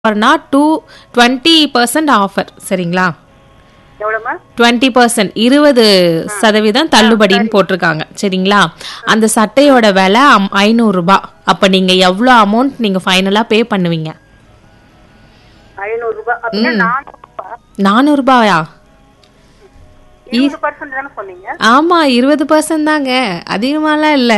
ஆஃபர்னா two twenty percent offer சரிங்களா எவ்வளோம்மா twenty percent இருபது சதவீதம் தள்ளுபடின்னு போட்டிருக்காங்க சரிங்களா அந்த சட்டையோட விலை அம்- 500 ரூபாய் அப்ப நீங்க எவ்வளோ அமௌண்ட் நீங்க ஃபைனலா பே பண்ணுவீங்க ஐநூறு ரூபாய் அப்படின்னா நானூறுபா நானூறு ரூபாயா இருபது பர்சன்ட் தானே சொன்னீங்க ஆமா இருபது பர்சன்ட் தாங்க அதிகமாலாம் இல்ல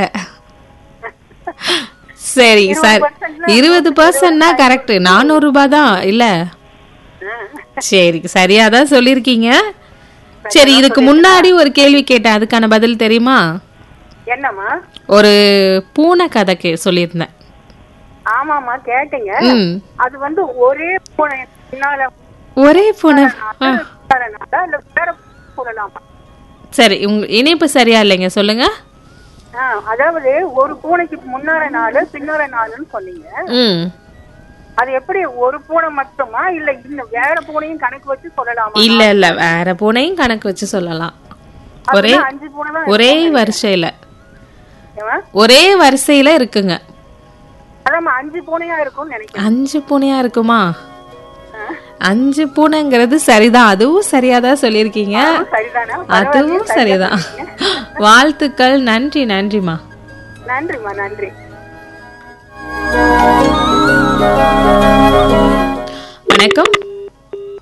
சரி சார் 20% இருபது பர்சன்ட்னா கரெக்ட் நானூறு ரூபாய் தான் இல்ல சரி சரியா தான் சொல்லியிருக்கீங்க சரி இதுக்கு முன்னாடி ஒரு கேள்வி கேட்டேன் அதுக்கான பதில் தெரியுமா என்னம்மா ஒரு பூனை கதை கே சொல்லியிருந்தேன் ஆமாம்மா கேட்டீங்க ம் அது வந்து ஒரே பூனை பின்னால ஒரே பூனை ஆ, பின்னாலனால இல்ல வேற சொல்லலாமா சரி உங்க இணைப்பு சரியா இல்லைங்க சொல்லுங்க ஆ, அதாவது ஒரு பூனைக்கு முன்னால நாலு பின்னால நாலுன்னு சொன்னீங்க ம் அது எப்படி ஒரு பூனை மட்டுமா இல்ல இன்னும் வேற பூனையும் கணக்கு வச்சு சொல்லலாமா இல்ல இல்ல வேற பூனையும் கணக்கு வச்சு சொல்லலாம் ஒரே அப்படின்னா அஞ்சு பூனை தான் ஒரே வரிசையில ஏம்மா? ஒரே வரிசையில இருக்குங்க அதாம்மா அஞ்சு பூனையா இருக்கும்னு நினைக்கிறேன் அஞ்சு பூனையா இருக்குமா அஞ்சு பூனைங்கிறது சரிதான் அதுவும் சரியாதான் சொல்லியிருக்கீங்க சரிதானா அதுவும் சரிதான் வாழ்த்துக்கள் நன்றி நன்றிமா நன்றிம்மா நன்றி வணக்கம்